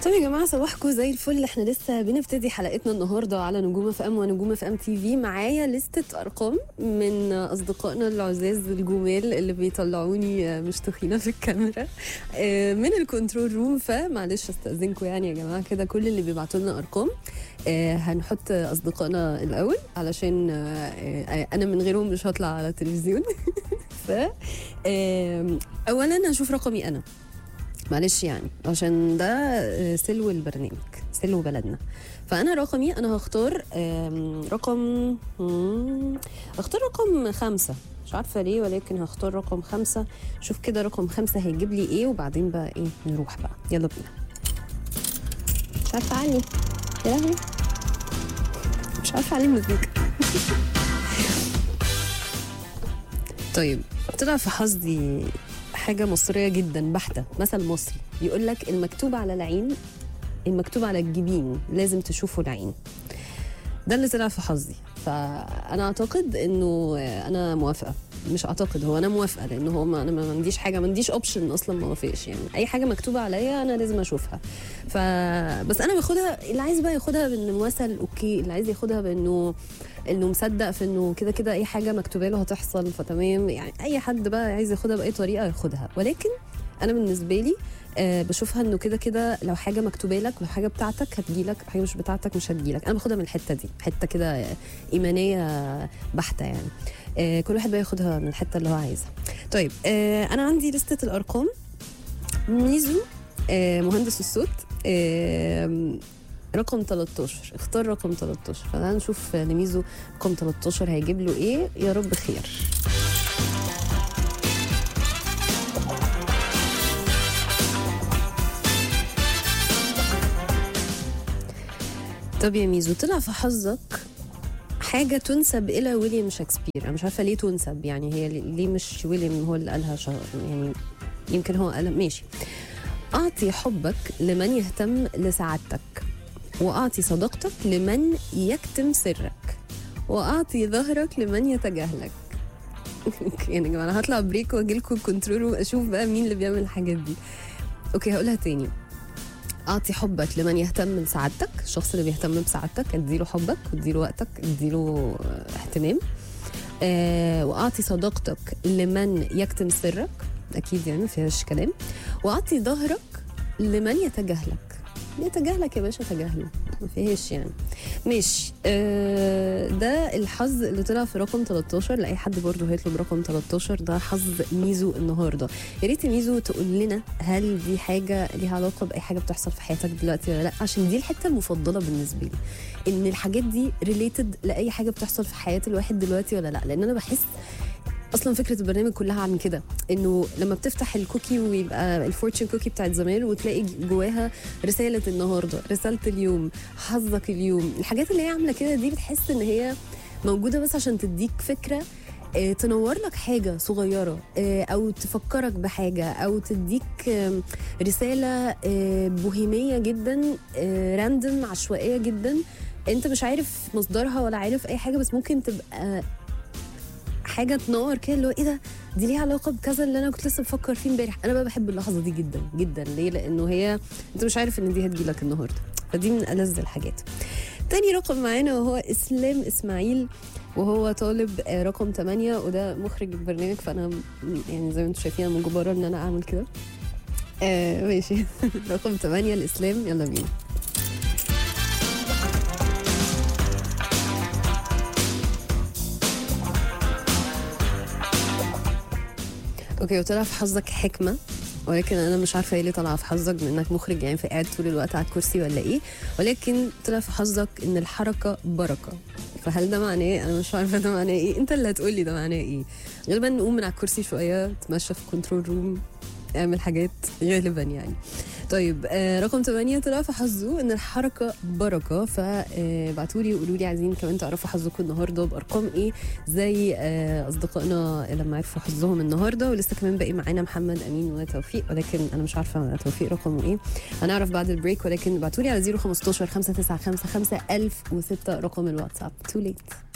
طيب يا جماعه صباحكم زي الفل احنا لسه بنبتدي حلقتنا النهارده على نجوم اف ام ونجوم اف ام تي في معايا لستة ارقام من اصدقائنا العزاز الجمال اللي بيطلعوني مش تخينه في الكاميرا آه، من الكنترول روم فمعلش استاذنكم يعني يا جماعه كده كل اللي بيبعتوا لنا ارقام آه، هنحط اصدقائنا الاول علشان آه، آه، انا من غيرهم مش هطلع على التلفزيون ف آم، اولا هشوف رقمي انا معلش يعني عشان ده آه، سلو البرنامج سلو بلدنا فانا رقمي انا هختار آم، رقم مم، هختار رقم خمسة مش عارفة ليه ولكن هختار رقم خمسة شوف كده رقم خمسة هيجيب لي ايه وبعدين بقى ايه نروح بقى يلا بينا مش عارفة اعلي يا لهوي مش عارفة اعلي المزيكا طيب طلع في حظي حاجة مصرية جدا بحتة مثل مصري يقول لك المكتوب على العين المكتوب على الجبين لازم تشوفه العين ده اللي طلع في حظي فانا اعتقد انه انا موافقه مش اعتقد هو انا موافقه لان هو ما انا ما عنديش حاجه ما عنديش اوبشن اصلا ما وافقش يعني اي حاجه مكتوبه عليا انا لازم اشوفها ف بس انا باخدها اللي عايز بقى ياخدها بانه مثل اوكي اللي عايز ياخدها بانه انه مصدق في انه كده كده اي حاجه مكتوبه له هتحصل فتمام يعني اي حد بقى عايز ياخدها باي طريقه ياخدها ولكن انا بالنسبه لي آه بشوفها انه كده كده لو حاجه مكتوبه لك لو حاجه بتاعتك هتجيلك حاجه مش بتاعتك مش هتجيلك انا باخدها من الحته دي حته كده ايمانيه بحته يعني آه كل واحد بقى ياخدها من الحته اللي هو عايزها طيب آه انا عندي لستة الارقام ميزو آه مهندس الصوت آه رقم 13 اختار رقم 13 فانا نشوف لميزو رقم 13 هيجيب له ايه يا رب خير طب يا ميزو طلع في حظك حاجة تنسب إلى ويليام شكسبير أنا مش عارفة ليه تنسب يعني هي ليه مش ويليام هو اللي قالها شهر يعني يمكن هو قال ماشي أعطي حبك لمن يهتم لسعادتك وأعطي صداقتك لمن يكتم سرك وأعطي ظهرك لمن يتجاهلك يعني يا جماعة أنا هطلع بريك وأجي لكم كنترول وأشوف بقى مين اللي بيعمل الحاجات دي أوكي هقولها تاني اعطي حبك لمن يهتم لسعادتك الشخص اللي بيهتم بسعادتك اديله حبك واديله وقتك اديله اهتمام آه واعطي صداقتك لمن يكتم سرك اكيد يعني ما فيهاش كلام واعطي ظهرك لمن يتجاهلك يتجاهلك يا باشا تجاهله ما فيهاش يعني ماشي آه ده الحظ اللي طلع في رقم 13 لاي حد برضه هيطلب رقم 13 ده حظ ميزو النهارده يا ريت ميزو تقول لنا هل دي حاجه ليها علاقه باي حاجه بتحصل في حياتك دلوقتي ولا لا عشان دي الحته المفضله بالنسبه لي ان الحاجات دي ريليتد لاي حاجه بتحصل في حياه الواحد دلوقتي ولا لا لان انا بحس اصلا فكره البرنامج كلها عن كده انه لما بتفتح الكوكي ويبقى الفورتشن كوكي بتاعت زمان وتلاقي جواها رساله النهارده رساله اليوم حظك اليوم الحاجات اللي هي عامله كده دي بتحس ان هي موجوده بس عشان تديك فكره آه، تنور لك حاجة صغيرة آه، أو تفكرك بحاجة أو تديك آم، رسالة آه، بوهيمية جدا راندم عشوائية جدا أنت مش عارف مصدرها ولا عارف أي حاجة بس ممكن تبقى حاجه تنور كده اللي هو ايه ده دي ليها علاقه بكذا اللي انا كنت لسه بفكر فيه امبارح انا بقى بحب اللحظه دي جدا جدا ليه لانه هي انت مش عارف ان دي هتجيلك النهارده فدي من ألذ الحاجات تاني رقم معانا وهو اسلام اسماعيل وهو طالب آه، رقم 8 وده مخرج البرنامج فانا م- يعني زي ما انتم شايفين انا مجبره ان انا اعمل كده آه ماشي رقم 8 الاسلام يلا بينا اوكي وطلع في حظك حكمه ولكن انا مش عارفه ايه اللي طلع في حظك بما انك مخرج يعني فقاعد طول الوقت على الكرسي ولا ايه ولكن طلع في حظك ان الحركه بركه فهل ده معناه إيه؟ انا مش عارفه ده معناه ايه انت اللي هتقولي ده معناه ايه غالبا نقوم من على الكرسي شويه تمشى في كنترول روم اعمل حاجات غالبا يعني طيب آه رقم 8 طلع في حظه ان الحركه بركه فابعتوا لي وقولوا لي عايزين كمان تعرفوا حظكم النهارده بارقام ايه زي آه اصدقائنا لما عرفوا حظهم النهارده ولسه كمان باقي معانا محمد امين وتوفيق ولكن انا مش عارفه توفيق رقمه ايه هنعرف بعد البريك ولكن ابعتوا لي على 015 595 5006 رقم الواتساب تو ليت